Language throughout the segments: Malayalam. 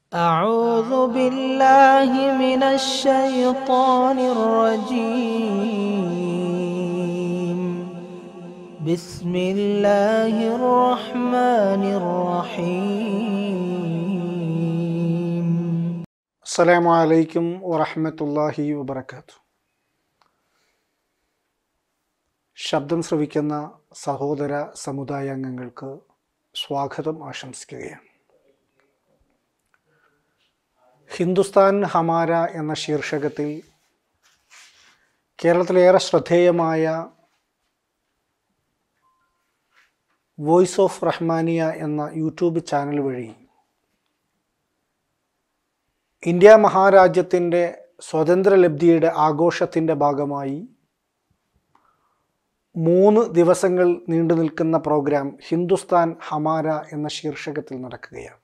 أعوذ بالله من الشيطان الرجيم بسم الله الرحمن الرحيم അസ്സലാമു അലൈക്കും വറഹ്മത്തുള്ളാഹി വബർക്കാത്തു ശബ്ദം ശ്രവിക്കുന്ന സഹോദര സമുദായാംഗങ്ങൾക്ക് സ്വാഗതം ആശംസിക്കുകയാണ് ഹിന്ദുസ്ഥാൻ ഹമാര എന്ന ശീർഷകത്തിൽ കേരളത്തിലേറെ ശ്രദ്ധേയമായ വോയിസ് ഓഫ് റഹ്മാനിയ എന്ന യൂട്യൂബ് ചാനൽ വഴി ഇന്ത്യ മഹാരാജ്യത്തിൻ്റെ സ്വാതന്ത്ര്യലബ്ധിയുടെ ആഘോഷത്തിൻ്റെ ഭാഗമായി മൂന്ന് ദിവസങ്ങൾ നീണ്ടു നിൽക്കുന്ന പ്രോഗ്രാം ഹിന്ദുസ്ഥാൻ ഹമാര എന്ന ശീർഷകത്തിൽ നടക്കുകയാണ്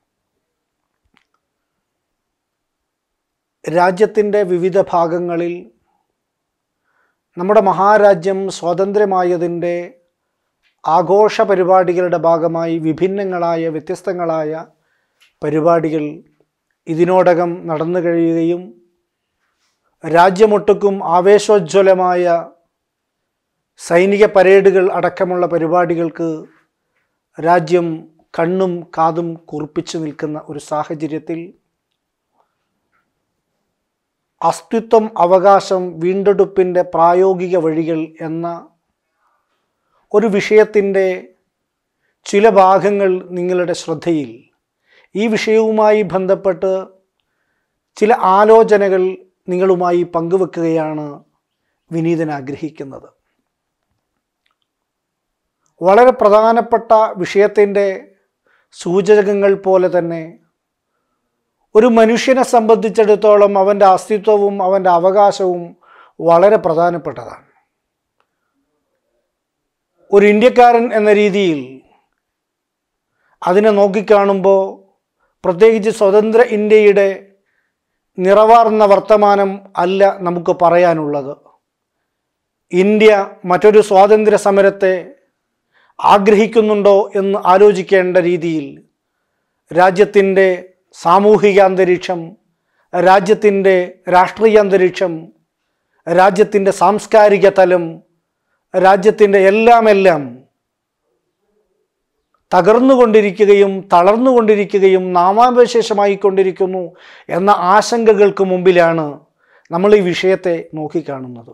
രാജ്യത്തിൻ്റെ വിവിധ ഭാഗങ്ങളിൽ നമ്മുടെ മഹാരാജ്യം സ്വാതന്ത്ര്യമായതിൻ്റെ ആഘോഷ പരിപാടികളുടെ ഭാഗമായി വിഭിന്നങ്ങളായ വ്യത്യസ്തങ്ങളായ പരിപാടികൾ ഇതിനോടകം നടന്നു കഴിയുകയും രാജ്യമൊട്ടുക്കും ആവേശോജ്വലമായ സൈനിക പരേഡുകൾ അടക്കമുള്ള പരിപാടികൾക്ക് രാജ്യം കണ്ണും കാതും കുറിപ്പിച്ചു നിൽക്കുന്ന ഒരു സാഹചര്യത്തിൽ അസ്തിത്വം അവകാശം വീണ്ടെടുപ്പിൻ്റെ പ്രായോഗിക വഴികൾ എന്ന ഒരു വിഷയത്തിൻ്റെ ചില ഭാഗങ്ങൾ നിങ്ങളുടെ ശ്രദ്ധയിൽ ഈ വിഷയവുമായി ബന്ധപ്പെട്ട് ചില ആലോചനകൾ നിങ്ങളുമായി പങ്കുവെക്കുകയാണ് വിനീതൻ ആഗ്രഹിക്കുന്നത് വളരെ പ്രധാനപ്പെട്ട വിഷയത്തിൻ്റെ സൂചകങ്ങൾ പോലെ തന്നെ ഒരു മനുഷ്യനെ സംബന്ധിച്ചിടത്തോളം അവൻ്റെ അസ്തിത്വവും അവൻ്റെ അവകാശവും വളരെ പ്രധാനപ്പെട്ടതാണ് ഒരു ഇന്ത്യക്കാരൻ എന്ന രീതിയിൽ അതിനെ നോക്കിക്കാണുമ്പോൾ പ്രത്യേകിച്ച് സ്വതന്ത്ര ഇന്ത്യയുടെ നിറവാർന്ന വർത്തമാനം അല്ല നമുക്ക് പറയാനുള്ളത് ഇന്ത്യ മറ്റൊരു സ്വാതന്ത്ര്യ സമരത്തെ ആഗ്രഹിക്കുന്നുണ്ടോ എന്ന് ആലോചിക്കേണ്ട രീതിയിൽ രാജ്യത്തിൻ്റെ സാമൂഹിക അന്തരീക്ഷം രാജ്യത്തിൻ്റെ രാഷ്ട്രീയ അന്തരീക്ഷം രാജ്യത്തിൻ്റെ സാംസ്കാരിക തലം രാജ്യത്തിൻ്റെ എല്ലാം എല്ലാം തകർന്നുകൊണ്ടിരിക്കുകയും തളർന്നുകൊണ്ടിരിക്കുകയും നാമാവശേഷമായി കൊണ്ടിരിക്കുന്നു എന്ന ആശങ്കകൾക്ക് മുമ്പിലാണ് നമ്മൾ ഈ വിഷയത്തെ നോക്കിക്കാണുന്നത്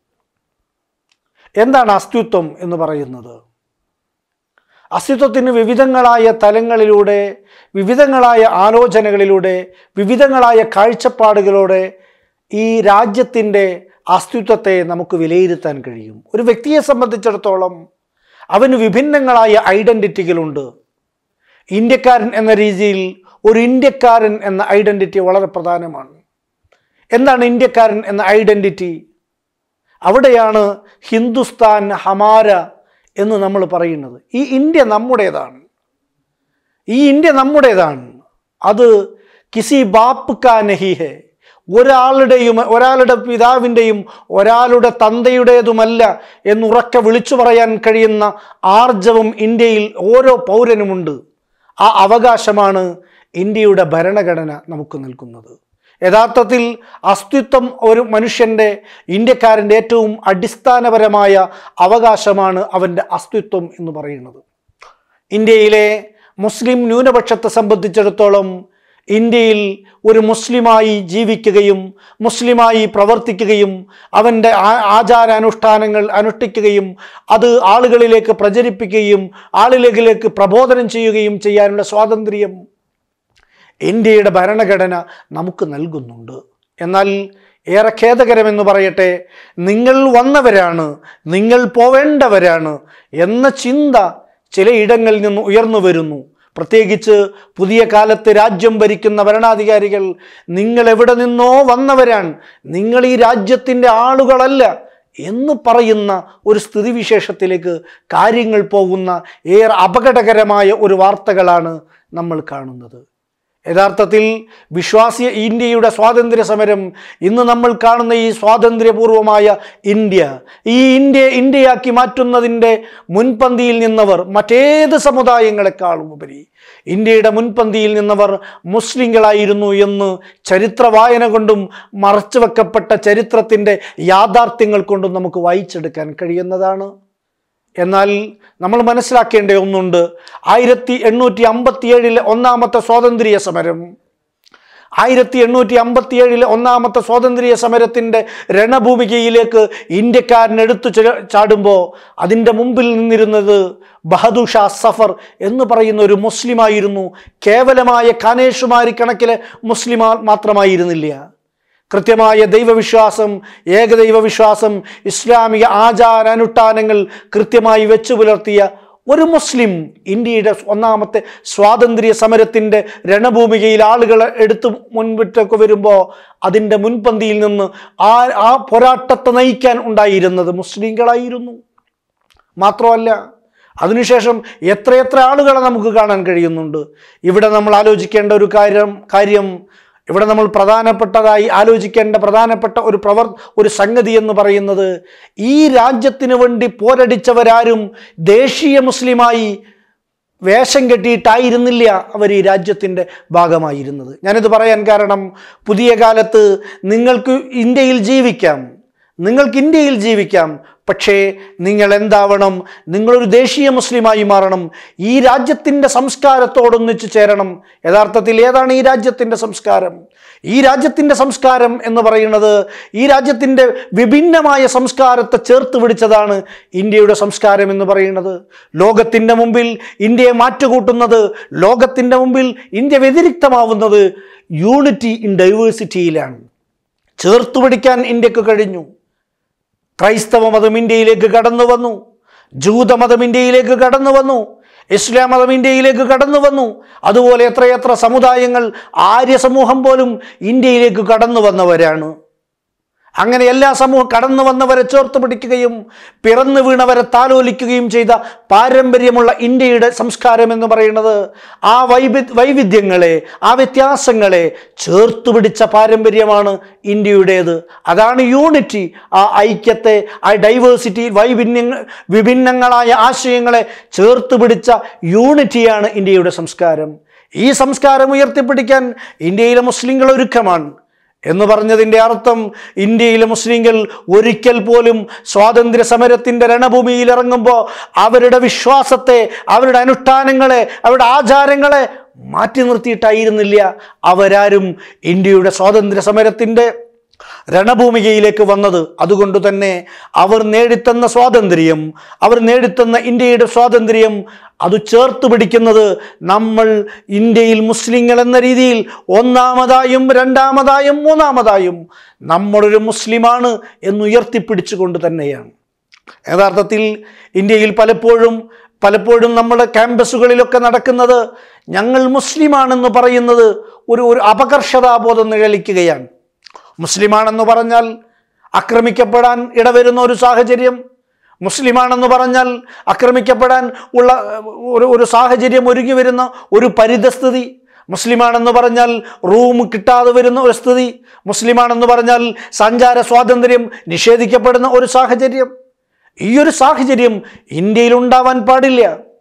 എന്താണ് അസ്തിത്വം എന്ന് പറയുന്നത് അസ്തിത്വത്തിന് വിവിധങ്ങളായ തലങ്ങളിലൂടെ വിവിധങ്ങളായ ആലോചനകളിലൂടെ വിവിധങ്ങളായ കാഴ്ചപ്പാടുകളോടെ ഈ രാജ്യത്തിൻ്റെ അസ്തിത്വത്തെ നമുക്ക് വിലയിരുത്താൻ കഴിയും ഒരു വ്യക്തിയെ സംബന്ധിച്ചിടത്തോളം അവന് വിഭിന്നങ്ങളായ ഐഡൻറ്റിറ്റികളുണ്ട് ഇന്ത്യക്കാരൻ എന്ന രീതിയിൽ ഒരു ഇന്ത്യക്കാരൻ എന്ന ഐഡൻറ്റിറ്റി വളരെ പ്രധാനമാണ് എന്താണ് ഇന്ത്യക്കാരൻ എന്ന ഐഡൻറ്റിറ്റി അവിടെയാണ് ഹിന്ദുസ്ഥാൻ ഹമാര എന്ന് നമ്മൾ പറയുന്നത് ഈ ഇന്ത്യ നമ്മുടേതാണ് ഈ ഇന്ത്യ നമ്മുടേതാണ് അത് കിസി ബാപ്പ് കാ നഹി ഹെ ഒരാളുടെയും ഒരാളുടെ പിതാവിൻ്റെയും ഒരാളുടെ തന്തയുടേതുമല്ല എന്നുറക്കെ വിളിച്ചു പറയാൻ കഴിയുന്ന ആർജവം ഇന്ത്യയിൽ ഓരോ പൗരനുമുണ്ട് ആ അവകാശമാണ് ഇന്ത്യയുടെ ഭരണഘടന നമുക്ക് നൽകുന്നത് യഥാർത്ഥത്തിൽ അസ്തിത്വം ഒരു മനുഷ്യൻ്റെ ഇന്ത്യക്കാരൻ്റെ ഏറ്റവും അടിസ്ഥാനപരമായ അവകാശമാണ് അവൻ്റെ അസ്തിത്വം എന്ന് പറയുന്നത് ഇന്ത്യയിലെ മുസ്ലിം ന്യൂനപക്ഷത്തെ സംബന്ധിച്ചിടത്തോളം ഇന്ത്യയിൽ ഒരു മുസ്ലിമായി ജീവിക്കുകയും മുസ്ലിമായി പ്രവർത്തിക്കുകയും അവൻ്റെ ആചാരാനുഷ്ഠാനങ്ങൾ അനുഷ്ഠിക്കുകയും അത് ആളുകളിലേക്ക് പ്രചരിപ്പിക്കുകയും ആളുകളിലേക്ക് പ്രബോധനം ചെയ്യുകയും ചെയ്യാനുള്ള സ്വാതന്ത്ര്യം ഇന്ത്യയുടെ ഭരണഘടന നമുക്ക് നൽകുന്നുണ്ട് എന്നാൽ ഏറെ ഖേദകരമെന്ന് പറയട്ടെ നിങ്ങൾ വന്നവരാണ് നിങ്ങൾ പോവേണ്ടവരാണ് എന്ന ചിന്ത ചിലയിടങ്ങളിൽ നിന്ന് ഉയർന്നു വരുന്നു പ്രത്യേകിച്ച് പുതിയ കാലത്ത് രാജ്യം ഭരിക്കുന്ന ഭരണാധികാരികൾ നിങ്ങൾ എവിടെ നിന്നോ വന്നവരാണ് നിങ്ങൾ ഈ രാജ്യത്തിൻ്റെ ആളുകളല്ല എന്ന് പറയുന്ന ഒരു സ്ഥിതിവിശേഷത്തിലേക്ക് കാര്യങ്ങൾ പോകുന്ന ഏറെ അപകടകരമായ ഒരു വാർത്തകളാണ് നമ്മൾ കാണുന്നത് യഥാർത്ഥത്തിൽ വിശ്വാസിയ ഇന്ത്യയുടെ സ്വാതന്ത്ര്യ സമരം ഇന്ന് നമ്മൾ കാണുന്ന ഈ സ്വാതന്ത്ര്യപൂർവമായ ഇന്ത്യ ഈ ഇന്ത്യ ഇന്ത്യയാക്കി മാറ്റുന്നതിൻ്റെ മുൻപന്തിയിൽ നിന്നവർ മറ്റേത് സമുദായങ്ങളെക്കാളും ഉപരി ഇന്ത്യയുടെ മുൻപന്തിയിൽ നിന്നവർ മുസ്ലിങ്ങളായിരുന്നു എന്ന് ചരിത്ര വായന കൊണ്ടും മറച്ചു വെക്കപ്പെട്ട ചരിത്രത്തിൻ്റെ യാഥാർത്ഥ്യങ്ങൾ കൊണ്ടും നമുക്ക് വായിച്ചെടുക്കാൻ കഴിയുന്നതാണ് എന്നാൽ നമ്മൾ മനസ്സിലാക്കേണ്ട ഒന്നുണ്ട് ആയിരത്തി എണ്ണൂറ്റി അമ്പത്തിയേഴിലെ ഒന്നാമത്തെ സ്വാതന്ത്ര്യ സമരം ആയിരത്തി എണ്ണൂറ്റി അമ്പത്തിയേഴിലെ ഒന്നാമത്തെ സ്വാതന്ത്ര്യ സമരത്തിൻ്റെ രണഭൂമികയിലേക്ക് ഇന്ത്യക്കാരൻ എടുത്തു ചെ- ചാടുമ്പോൾ അതിൻ്റെ മുമ്പിൽ നിന്നിരുന്നത് ബഹദൂർ ഷാ സഫർ എന്ന് പറയുന്ന ഒരു മുസ്ലിമായിരുന്നു കേവലമായ കാനേഷുമാരി കണക്കിലെ മുസ്ലിം മാത്രമായിരുന്നില്ല കൃത്യമായ ദൈവവിശ്വാസം ഏകദൈവ വിശ്വാസം ഇസ്ലാമിക ആചാരാനുഷ്ഠാനങ്ങൾ കൃത്യമായി വെച്ചു പുലർത്തിയ ഒരു മുസ്ലിം ഇന്ത്യയുടെ ഒന്നാമത്തെ സ്വാതന്ത്ര്യ സമരത്തിൻ്റെ രണഭൂമികയിൽ ആളുകളെ എടുത്തു മുൻപിട്ടൊക്കെ വരുമ്പോൾ അതിൻ്റെ മുൻപന്തിയിൽ നിന്ന് ആ ആ പോരാട്ടത്തെ നയിക്കാൻ ഉണ്ടായിരുന്നത് മുസ്ലിങ്ങളായിരുന്നു മാത്രമല്ല അതിനുശേഷം എത്രയെത്ര ആളുകളെ നമുക്ക് കാണാൻ കഴിയുന്നുണ്ട് ഇവിടെ നമ്മൾ ആലോചിക്കേണ്ട ഒരു കാര്യം കാര്യം ഇവിടെ നമ്മൾ പ്രധാനപ്പെട്ടതായി ആലോചിക്കേണ്ട പ്രധാനപ്പെട്ട ഒരു പ്രവർ ഒരു സംഗതി എന്ന് പറയുന്നത് ഈ രാജ്യത്തിന് വേണ്ടി പോരടിച്ചവരാരും ദേശീയ മുസ്ലിമായി വേഷം കെട്ടിയിട്ടായിരുന്നില്ല അവർ ഈ രാജ്യത്തിൻ്റെ ഭാഗമായിരുന്നത് ഞാനിത് പറയാൻ കാരണം പുതിയ കാലത്ത് നിങ്ങൾക്ക് ഇന്ത്യയിൽ ജീവിക്കാം നിങ്ങൾക്ക് ഇന്ത്യയിൽ ജീവിക്കാം പക്ഷേ നിങ്ങൾ എന്താവണം നിങ്ങളൊരു ദേശീയ മുസ്ലിമായി മാറണം ഈ രാജ്യത്തിൻ്റെ സംസ്കാരത്തോടൊന്നിച്ച് ചേരണം യഥാർത്ഥത്തിൽ ഏതാണ് ഈ രാജ്യത്തിൻ്റെ സംസ്കാരം ഈ രാജ്യത്തിൻ്റെ സംസ്കാരം എന്ന് പറയുന്നത് ഈ രാജ്യത്തിൻ്റെ വിഭിന്നമായ സംസ്കാരത്തെ ചേർത്ത് പിടിച്ചതാണ് ഇന്ത്യയുടെ സംസ്കാരം എന്ന് പറയുന്നത് ലോകത്തിൻ്റെ മുമ്പിൽ ഇന്ത്യയെ മാറ്റുകൂട്ടുന്നത് ലോകത്തിൻ്റെ മുമ്പിൽ ഇന്ത്യ വ്യതിരിക്തമാവുന്നത് യൂണിറ്റി ഇൻ ഡൈവേഴ്സിറ്റിയിലാണ് ചേർത്ത് പിടിക്കാൻ ഇന്ത്യക്ക് കഴിഞ്ഞു ക്രൈസ്തവ മതം ഇന്ത്യയിലേക്ക് കടന്നു വന്നു ജൂതമതം ഇന്ത്യയിലേക്ക് കടന്നു വന്നു ഇസ്ലാം മതം ഇന്ത്യയിലേക്ക് കടന്നു വന്നു അതുപോലെ എത്രയെത്ര സമുദായങ്ങൾ ആര്യ സമൂഹം പോലും ഇന്ത്യയിലേക്ക് കടന്നു വന്നവരാണ് അങ്ങനെ എല്ലാ സമൂഹം കടന്നു വന്നവരെ ചേർത്ത് പിടിക്കുകയും പിറന്നു വീണവരെ താലോലിക്കുകയും ചെയ്ത പാരമ്പര്യമുള്ള ഇന്ത്യയുടെ സംസ്കാരം എന്ന് പറയുന്നത് ആ വൈവി വൈവിധ്യങ്ങളെ ആ വ്യത്യാസങ്ങളെ ചേർത്ത് പിടിച്ച പാരമ്പര്യമാണ് ഇന്ത്യയുടേത് അതാണ് യൂണിറ്റി ആ ഐക്യത്തെ ആ ഡൈവേഴ്സിറ്റി വൈഭിന്യങ്ങൾ വിഭിന്നങ്ങളായ ആശയങ്ങളെ ചേർത്ത് പിടിച്ച യൂണിറ്റിയാണ് ഇന്ത്യയുടെ സംസ്കാരം ഈ സംസ്കാരം ഉയർത്തിപ്പിടിക്കാൻ ഇന്ത്യയിലെ മുസ്ലിങ്ങൾ ഒരുക്കമാണ് എന്ന് പറഞ്ഞതിൻ്റെ അർത്ഥം ഇന്ത്യയിലെ മുസ്ലിങ്ങൾ ഒരിക്കൽ പോലും സ്വാതന്ത്ര്യ സമരത്തിൻ്റെ രണഭൂമിയിൽ ഇറങ്ങുമ്പോൾ അവരുടെ വിശ്വാസത്തെ അവരുടെ അനുഷ്ഠാനങ്ങളെ അവരുടെ ആചാരങ്ങളെ മാറ്റി നിർത്തിയിട്ടായിരുന്നില്ല അവരാരും ഇന്ത്യയുടെ സ്വാതന്ത്ര്യ സമരത്തിൻ്റെ രണഭൂമികയിലേക്ക് വന്നത് അതുകൊണ്ട് തന്നെ അവർ നേടിത്തന്ന സ്വാതന്ത്ര്യം അവർ നേടിത്തന്ന ഇന്ത്യയുടെ സ്വാതന്ത്ര്യം അത് ചേർത്ത് പിടിക്കുന്നത് നമ്മൾ ഇന്ത്യയിൽ മുസ്ലിങ്ങൾ എന്ന രീതിയിൽ ഒന്നാമതായും രണ്ടാമതായും മൂന്നാമതായും നമ്മളൊരു മുസ്ലിമാണ് എന്നുയർത്തിപ്പിടിച്ചുകൊണ്ട് തന്നെയാണ് യഥാർത്ഥത്തിൽ ഇന്ത്യയിൽ പലപ്പോഴും പലപ്പോഴും നമ്മുടെ ക്യാമ്പസുകളിലൊക്കെ നടക്കുന്നത് ഞങ്ങൾ മുസ്ലിമാണെന്ന് പറയുന്നത് ഒരു ഒരു അപകർഷതാബോധം നിഴലിക്കുകയാണ് മുസ്ലിമാണെന്ന് പറഞ്ഞാൽ ആക്രമിക്കപ്പെടാൻ ഇടവരുന്ന ഒരു സാഹചര്യം മുസ്ലിമാണെന്ന് പറഞ്ഞാൽ ആക്രമിക്കപ്പെടാൻ ഉള്ള ഒരു ഒരു സാഹചര്യം ഒരുങ്ങി വരുന്ന ഒരു പരിതസ്ഥിതി മുസ്ലിമാണെന്ന് പറഞ്ഞാൽ റൂം കിട്ടാതെ വരുന്ന ഒരു സ്ഥിതി മുസ്ലിമാണെന്ന് പറഞ്ഞാൽ സഞ്ചാര സ്വാതന്ത്ര്യം നിഷേധിക്കപ്പെടുന്ന ഒരു സാഹചര്യം ഈ ഒരു സാഹചര്യം ഇന്ത്യയിൽ ഉണ്ടാവാൻ പാടില്ല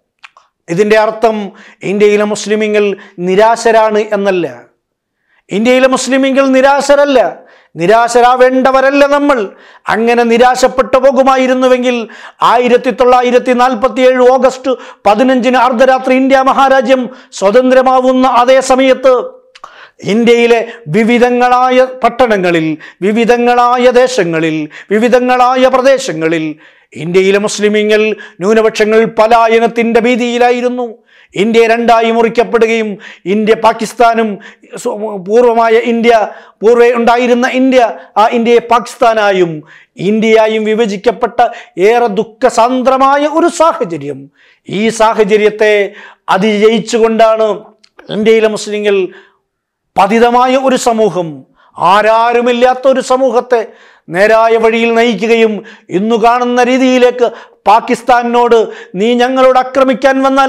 ഇതിൻ്റെ അർത്ഥം ഇന്ത്യയിലെ മുസ്ലിമിങ്ങൾ നിരാശരാണ് എന്നല്ല ഇന്ത്യയിലെ മുസ്ലിമിങ്ങൾ നിരാശരല്ല നിരാശരാവേണ്ടവരല്ല നമ്മൾ അങ്ങനെ നിരാശപ്പെട്ടു പോകുമായിരുന്നുവെങ്കിൽ ആയിരത്തി തൊള്ളായിരത്തി നാൽപ്പത്തി ഏഴ് ഓഗസ്റ്റ് പതിനഞ്ചിന് അർദ്ധരാത്രി ഇന്ത്യ മഹാരാജ്യം സ്വതന്ത്രമാവുന്ന അതേ സമയത്ത് ഇന്ത്യയിലെ വിവിധങ്ങളായ പട്ടണങ്ങളിൽ വിവിധങ്ങളായ ദേശങ്ങളിൽ വിവിധങ്ങളായ പ്രദേശങ്ങളിൽ ഇന്ത്യയിലെ മുസ്ലിമീങ്ങൾ ന്യൂനപക്ഷങ്ങൾ പലായനത്തിൻ്റെ ഭീതിയിലായിരുന്നു ഇന്ത്യ രണ്ടായി മുറിക്കപ്പെടുകയും ഇന്ത്യ പാകിസ്ഥാനും സ്വ- പൂർവമായ ഇന്ത്യ പൂർവ്വ ഉണ്ടായിരുന്ന ഇന്ത്യ ആ ഇന്ത്യയെ പാകിസ്ഥാനായും ഇന്ത്യയായും വിഭജിക്കപ്പെട്ട ഏറെ ദുഃഖസാന്ദ്രമായ ഒരു സാഹചര്യം ഈ സാഹചര്യത്തെ അതിജയിച്ചുകൊണ്ടാണ് ഇന്ത്യയിലെ മുസ്ലിങ്ങൾ പതിതമായ ഒരു സമൂഹം ആരാരുമില്ലാത്ത ഒരു സമൂഹത്തെ നേരായ വഴിയിൽ നയിക്കുകയും ഇന്നു കാണുന്ന രീതിയിലേക്ക് പാകിസ്ഥാനോട് നീ ഞങ്ങളോട് ആക്രമിക്കാൻ വന്നാൽ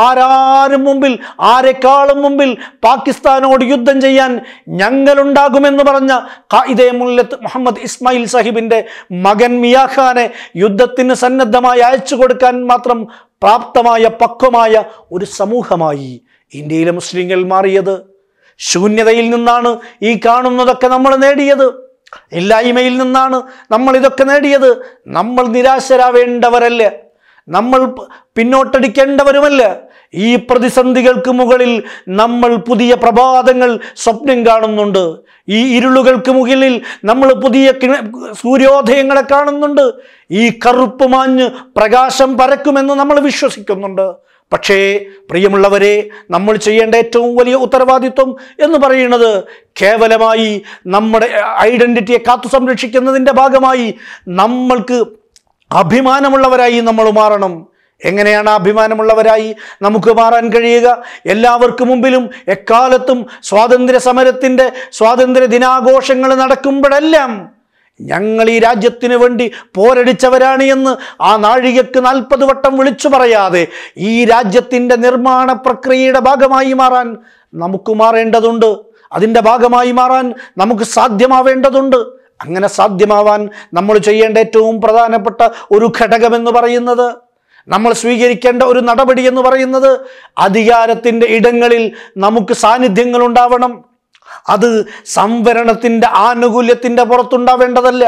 ആരാരും മുമ്പിൽ ആരെക്കാളും മുമ്പിൽ പാകിസ്ഥാനോട് യുദ്ധം ചെയ്യാൻ ഞങ്ങളുണ്ടാകുമെന്ന് പറഞ്ഞ ഖായിദെ മുല്ലത്ത് മുഹമ്മദ് ഇസ്മായിൽ സാഹിബിൻ്റെ മകൻ മിയാഖാനെ യുദ്ധത്തിന് സന്നദ്ധമായി അയച്ചു കൊടുക്കാൻ മാത്രം പ്രാപ്തമായ പക്വമായ ഒരു സമൂഹമായി ഇന്ത്യയിലെ മുസ്ലിങ്ങൾ മാറിയത് ശൂന്യതയിൽ നിന്നാണ് ഈ കാണുന്നതൊക്കെ നമ്മൾ നേടിയത് ഇല്ലായ്മയിൽ നിന്നാണ് നമ്മൾ ഇതൊക്കെ നേടിയത് നമ്മൾ നിരാശരാവേണ്ടവരല്ല നമ്മൾ പ- പിന്നോട്ടടിക്കേണ്ടവരുമല്ല ഈ പ്രതിസന്ധികൾക്ക് മുകളിൽ നമ്മൾ പുതിയ പ്രഭാതങ്ങൾ സ്വപ്നം കാണുന്നുണ്ട് ഈ ഇരുളുകൾക്ക് മുകളിൽ നമ്മൾ പുതിയ കിണ- സൂര്യോദയങ്ങളെ കാണുന്നുണ്ട് ഈ കറുപ്പ് മാഞ്ഞ് പ്രകാശം പരക്കുമെന്ന് നമ്മൾ വിശ്വസിക്കുന്നുണ്ട് പക്ഷേ പ്രിയമുള്ളവരെ നമ്മൾ ചെയ്യേണ്ട ഏറ്റവും വലിയ ഉത്തരവാദിത്വം എന്ന് പറയുന്നത് കേവലമായി നമ്മുടെ ഐഡന്റിറ്റിയെ കാത്തു സംരക്ഷിക്കുന്നതിൻ്റെ ഭാഗമായി നമ്മൾക്ക് അഭിമാനമുള്ളവരായി നമ്മൾ മാറണം എങ്ങനെയാണ് അഭിമാനമുള്ളവരായി നമുക്ക് മാറാൻ കഴിയുക എല്ലാവർക്കും മുമ്പിലും എക്കാലത്തും സ്വാതന്ത്ര്യ സമരത്തിൻ്റെ സ്വാതന്ത്ര്യ ദിനാഘോഷങ്ങൾ നടക്കുമ്പോഴെല്ലാം ഞങ്ങൾ ഈ രാജ്യത്തിന് വേണ്ടി പോരടിച്ചവരാണ് എന്ന് ആ നാഴികക്ക് നാൽപ്പത് വട്ടം വിളിച്ചു പറയാതെ ഈ രാജ്യത്തിൻ്റെ നിർമ്മാണ പ്രക്രിയയുടെ ഭാഗമായി മാറാൻ നമുക്ക് മാറേണ്ടതുണ്ട് അതിൻ്റെ ഭാഗമായി മാറാൻ നമുക്ക് സാധ്യമാവേണ്ടതുണ്ട് അങ്ങനെ സാധ്യമാവാൻ നമ്മൾ ചെയ്യേണ്ട ഏറ്റവും പ്രധാനപ്പെട്ട ഒരു ഘടകമെന്ന് പറയുന്നത് നമ്മൾ സ്വീകരിക്കേണ്ട ഒരു നടപടി എന്ന് പറയുന്നത് അധികാരത്തിൻ്റെ ഇടങ്ങളിൽ നമുക്ക് സാന്നിധ്യങ്ങൾ ഉണ്ടാവണം അത് സംവരണത്തിൻ്റെ ആനുകൂല്യത്തിൻ്റെ പുറത്തുണ്ടാവേണ്ടതല്ല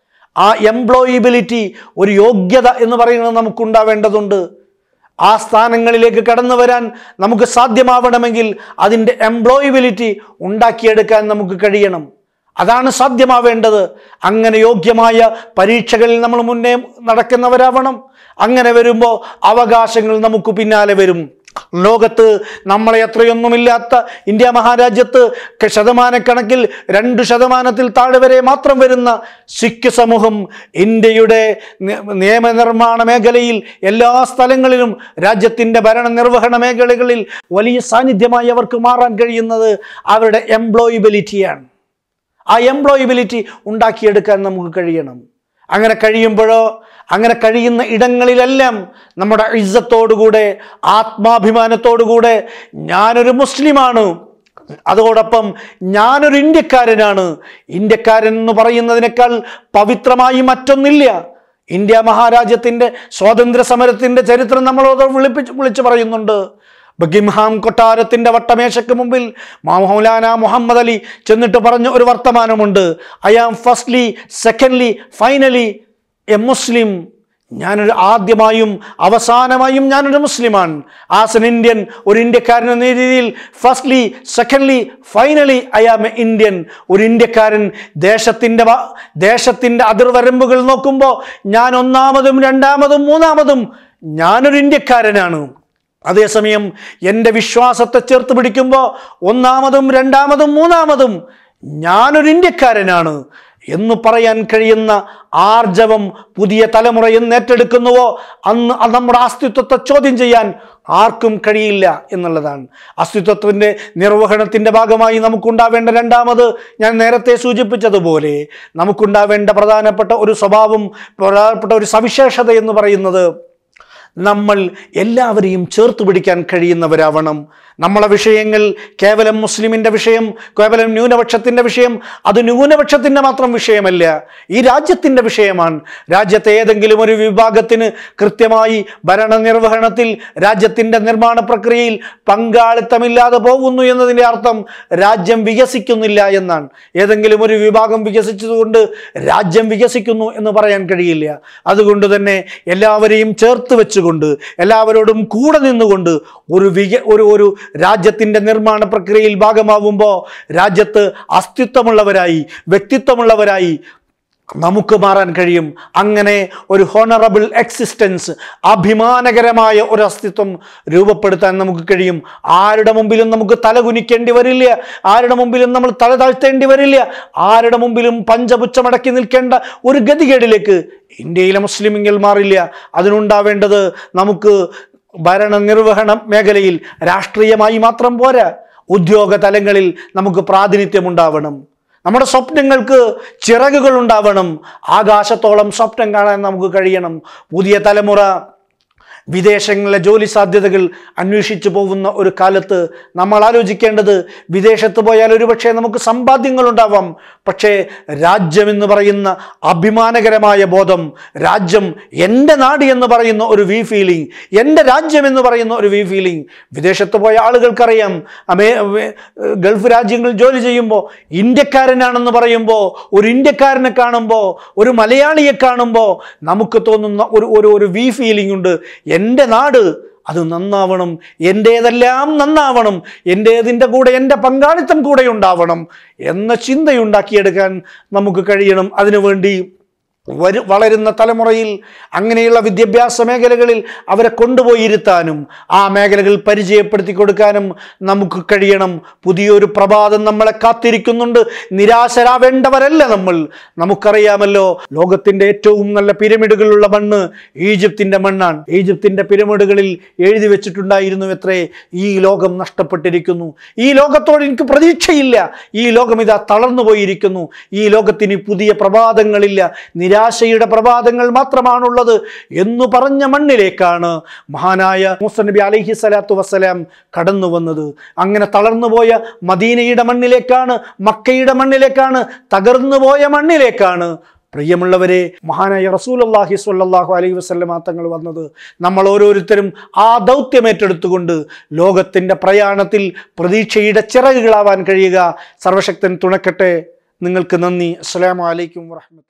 ആ എംപ്ലോയിബിലിറ്റി ഒരു യോഗ്യത എന്ന് പറയുന്നത് നമുക്കുണ്ടാവേണ്ടതുണ്ട് ആ സ്ഥാനങ്ങളിലേക്ക് കടന്നു വരാൻ നമുക്ക് സാധ്യമാവണമെങ്കിൽ അതിൻ്റെ എംപ്ലോയിബിലിറ്റി ഉണ്ടാക്കിയെടുക്കാൻ നമുക്ക് കഴിയണം അതാണ് സാധ്യമാവേണ്ടത് അങ്ങനെ യോഗ്യമായ പരീക്ഷകളിൽ നമ്മൾ മുന്നേ നടക്കുന്നവരാവണം അങ്ങനെ വരുമ്പോൾ അവകാശങ്ങൾ നമുക്ക് പിന്നാലെ വരും ലോകത്ത് നമ്മളെ എത്രയൊന്നുമില്ലാത്ത ഇന്ത്യ മഹാരാജ്യത്ത് ക- ശതമാനക്കണക്കിൽ രണ്ട് ശതമാനത്തിൽ താഴെ വരെ മാത്രം വരുന്ന സിഖ് സമൂഹം ഇന്ത്യയുടെ നി- നിയമനിർമ്മാണ മേഖലയിൽ എല്ലാ സ്ഥലങ്ങളിലും രാജ്യത്തിൻ്റെ ഭരണ നിർവഹണ മേഖലകളിൽ വലിയ സാന്നിധ്യമായി അവർക്ക് മാറാൻ കഴിയുന്നത് അവരുടെ എംപ്ലോയിബിലിറ്റിയാണ് ആ എംപ്ലോയിബിലിറ്റി ഉണ്ടാക്കിയെടുക്കാൻ നമുക്ക് കഴിയണം അങ്ങനെ കഴിയുമ്പോഴോ അങ്ങനെ കഴിയുന്ന ഇടങ്ങളിലെല്ലാം നമ്മുടെ ഇജ്ജത്തോടുകൂടെ ആത്മാഭിമാനത്തോടുകൂടെ ഞാനൊരു മുസ്ലിമാണ് അതോടൊപ്പം ഞാനൊരു ഇന്ത്യക്കാരനാണ് ഇന്ത്യക്കാരൻ എന്ന് പറയുന്നതിനേക്കാൾ പവിത്രമായി മറ്റൊന്നില്ല ഇന്ത്യ മഹാരാജ്യത്തിൻ്റെ സ്വാതന്ത്ര്യ സമരത്തിൻ്റെ ചരിത്രം നമ്മളോട് വിളിപ്പിച്ച് വിളിച്ചു പറയുന്നുണ്ട് ബഗിംഹാം കൊട്ടാരത്തിൻ്റെ വട്ടമേശയ്ക്ക് മുമ്പിൽ മൗലാന മുഹമ്മദ് അലി ചെന്നിട്ട് പറഞ്ഞ ഒരു വർത്തമാനമുണ്ട് I am firstly secondly finally a Muslim ഞാനൊരു ആദ്യമായും അവസാനമായും ഞാനൊരു മുസ്ലിമാണ് ആസ് എൻ ഇന്ത്യൻ ഒരു ഇന്ത്യക്കാരൻ എന്ന രീതിയിൽ firstly secondly finally I am a Indian ഒരു ഇന്ത്യക്കാരൻ ദേശത്തിൻ്റെ വ- ദേശത്തിൻ്റെ അതിർവരമ്പുകൾ നോക്കുമ്പോൾ ഞാൻ ഒന്നാമതും രണ്ടാമതും മൂന്നാമതും ഞാനൊരു ഇന്ത്യക്കാരനാണ് അതേസമയം എൻ്റെ വിശ്വാസത്തെ ചേർത്ത് പിടിക്കുമ്പോൾ ഒന്നാമതും രണ്ടാമതും മൂന്നാമതും ഞാനൊരു ഇന്ത്യക്കാരനാണ് എന്ന് പറയാൻ കഴിയുന്ന ആർജവം പുതിയ തലമുറ എന്ന് ഏറ്റെടുക്കുന്നുവോ അന്ന് അത് നമ്മുടെ അസ്തിത്വത്തെ ചോദ്യം ചെയ്യാൻ ആർക്കും കഴിയില്ല എന്നുള്ളതാണ് അസ്തിത്വത്തിൻ്റെ നിർവഹണത്തിൻ്റെ ഭാഗമായി നമുക്കുണ്ടാവേണ്ട രണ്ടാമത് ഞാൻ നേരത്തെ സൂചിപ്പിച്ചതുപോലെ നമുക്കുണ്ടാവേണ്ട പ്രധാനപ്പെട്ട ഒരു സ്വഭാവം പ്രധാനപ്പെട്ട ഒരു സവിശേഷത എന്ന് പറയുന്നത് നമ്മൾ എല്ലാവരെയും ചേർത്ത് പിടിക്കാൻ കഴിയുന്നവരാവണം നമ്മളെ വിഷയങ്ങൾ കേവലം മുസ്ലിമിൻ്റെ വിഷയം കേവലം ന്യൂനപക്ഷത്തിൻ്റെ വിഷയം അത് ന്യൂനപക്ഷത്തിൻ്റെ മാത്രം വിഷയമല്ല ഈ രാജ്യത്തിൻ്റെ വിഷയമാണ് രാജ്യത്തെ ഏതെങ്കിലും ഒരു വിഭാഗത്തിന് കൃത്യമായി ഭരണനിർവഹണത്തിൽ രാജ്യത്തിൻ്റെ നിർമ്മാണ പ്രക്രിയയിൽ പങ്കാളിത്തമില്ലാതെ പോകുന്നു എന്നതിൻ്റെ അർത്ഥം രാജ്യം വികസിക്കുന്നില്ല എന്നാണ് ഏതെങ്കിലും ഒരു വിഭാഗം വികസിച്ചതുകൊണ്ട് രാജ്യം വികസിക്കുന്നു എന്ന് പറയാൻ കഴിയില്ല അതുകൊണ്ട് തന്നെ എല്ലാവരെയും ചേർത്ത് വെച്ചുകൊണ്ട് എല്ലാവരോടും കൂടെ നിന്നുകൊണ്ട് ഒരു വിക ഒരു ഒരു രാജ്യത്തിൻ്റെ നിർമ്മാണ പ്രക്രിയയിൽ ഭാഗമാവുമ്പോൾ രാജ്യത്ത് അസ്തിത്വമുള്ളവരായി വ്യക്തിത്വമുള്ളവരായി നമുക്ക് മാറാൻ കഴിയും അങ്ങനെ ഒരു ഹോണറബിൾ എക്സിസ്റ്റൻസ് അഭിമാനകരമായ ഒരു അസ്തിത്വം രൂപപ്പെടുത്താൻ നമുക്ക് കഴിയും ആരുടെ മുമ്പിലും നമുക്ക് തല കുനിക്കേണ്ടി വരില്ല ആരുടെ മുമ്പിലും നമ്മൾ തല താഴ്ത്തേണ്ടി വരില്ല ആരുടെ മുമ്പിലും പഞ്ചപുച്ചമടക്കി നിൽക്കേണ്ട ഒരു ഗതികേടിലേക്ക് ഇന്ത്യയിലെ മുസ്ലിമിങ്ങൾ മാറില്ല അതിനുണ്ടാവേണ്ടത് നമുക്ക് ഭരണനിർവഹണ മേഖലയിൽ രാഷ്ട്രീയമായി മാത്രം പോരാ ഉദ്യോഗ തലങ്ങളിൽ നമുക്ക് പ്രാതിനിധ്യമുണ്ടാവണം നമ്മുടെ സ്വപ്നങ്ങൾക്ക് ചിറകുകൾ ഉണ്ടാവണം ആകാശത്തോളം സ്വപ്നം കാണാൻ നമുക്ക് കഴിയണം പുതിയ തലമുറ വിദേശങ്ങളിലെ ജോലി സാധ്യതകൾ അന്വേഷിച്ചു പോകുന്ന ഒരു കാലത്ത് നമ്മൾ ആലോചിക്കേണ്ടത് വിദേശത്ത് പോയാൽ ഒരുപക്ഷെ നമുക്ക് സമ്പാദ്യങ്ങൾ ഉണ്ടാവാം പക്ഷേ രാജ്യം എന്ന് പറയുന്ന അഭിമാനകരമായ ബോധം രാജ്യം എൻ്റെ നാട് എന്ന് പറയുന്ന ഒരു വി ഫീലിംഗ് എൻ്റെ രാജ്യം എന്ന് പറയുന്ന ഒരു വി ഫീലിംഗ് വിദേശത്ത് പോയ ആളുകൾക്കറിയാം അമേ വേ- ഗൾഫ് രാജ്യങ്ങളിൽ ജോലി ചെയ്യുമ്പോൾ ഇന്ത്യക്കാരനാണെന്ന് പറയുമ്പോൾ ഒരു ഇന്ത്യക്കാരനെ കാണുമ്പോൾ ഒരു മലയാളിയെ കാണുമ്പോൾ നമുക്ക് തോന്നുന്ന ഒരു ഒരു ഒരു വി ഫീലിംഗ് ഉണ്ട് എൻ്റെ നാട് അത് നന്നാവണം എൻ്റേതെല്ലാം നന്നാവണം എൻ്റേതിൻ്റെ കൂടെ എൻ്റെ പങ്കാളിത്തം കൂടെ ഉണ്ടാവണം എന്ന ചിന്തയുണ്ടാക്കിയെടുക്കാൻ നമുക്ക് കഴിയണം അതിനുവേണ്ടി വരു വളരുന്ന തലമുറയിൽ അങ്ങനെയുള്ള വിദ്യാഭ്യാസ മേഖലകളിൽ അവരെ കൊണ്ടുപോയി ഇരുത്താനും ആ മേഖലകൾ പരിചയപ്പെടുത്തി കൊടുക്കാനും നമുക്ക് കഴിയണം പുതിയൊരു പ്രഭാതം നമ്മളെ കാത്തിരിക്കുന്നുണ്ട് നിരാശരാവേണ്ടവരല്ല നമ്മൾ നമുക്കറിയാമല്ലോ ലോകത്തിൻ്റെ ഏറ്റവും നല്ല പിരമിഡുകളുള്ള മണ്ണ് ഈജിപ്തിൻ്റെ മണ്ണാണ് ഈജിപ്തിൻ്റെ പിരമിഡുകളിൽ എഴുതി വെച്ചിട്ടുണ്ടായിരുന്നു എത്രേ ഈ ലോകം നഷ്ടപ്പെട്ടിരിക്കുന്നു ഈ ലോകത്തോട് എനിക്ക് പ്രതീക്ഷയില്ല ഈ ലോകം ഇതാ തളർന്നു പോയിരിക്കുന്നു ഈ ലോകത്തിന് പുതിയ പ്രഭാതങ്ങളില്ല നിരാശയുടെ പ്രഭാതങ്ങൾ മാത്രമാണുള്ളത് എന്ന് പറഞ്ഞ മണ്ണിലേക്കാണ് മഹാനായ മൂസ നബി അലൈഹി സ്വലാത്തു വസ്സലാം കടന്നു വന്നത് അങ്ങനെ തളർന്നുപോയ മദീനയുടെ മണ്ണിലേക്കാണ് മക്കയുടെ മണ്ണിലേക്കാണ് തകർന്നു പോയ മണ്ണിലേക്കാണ് പ്രിയമുള്ളവരെ മഹാനായ റസൂലല്ലാഹി സ്വല്ലല്ലാഹു അലൈഹി വസല്ലമ തങ്ങൾ വന്നത് നമ്മൾ ഓരോരുത്തരും ആ ദൗത്യം ഏറ്റെടുത്തുകൊണ്ട് ലോകത്തിൻ്റെ പ്രയാണത്തിൽ പ്രതീക്ഷയുടെ ചിറകുകളാവാൻ കഴിയുക സർവശക്തൻ തുണക്കട്ടെ നിങ്ങൾക്ക് നന്ദി അസ്സലാമു അലൈക്കും വറഹ്മത്തുള്ളാഹി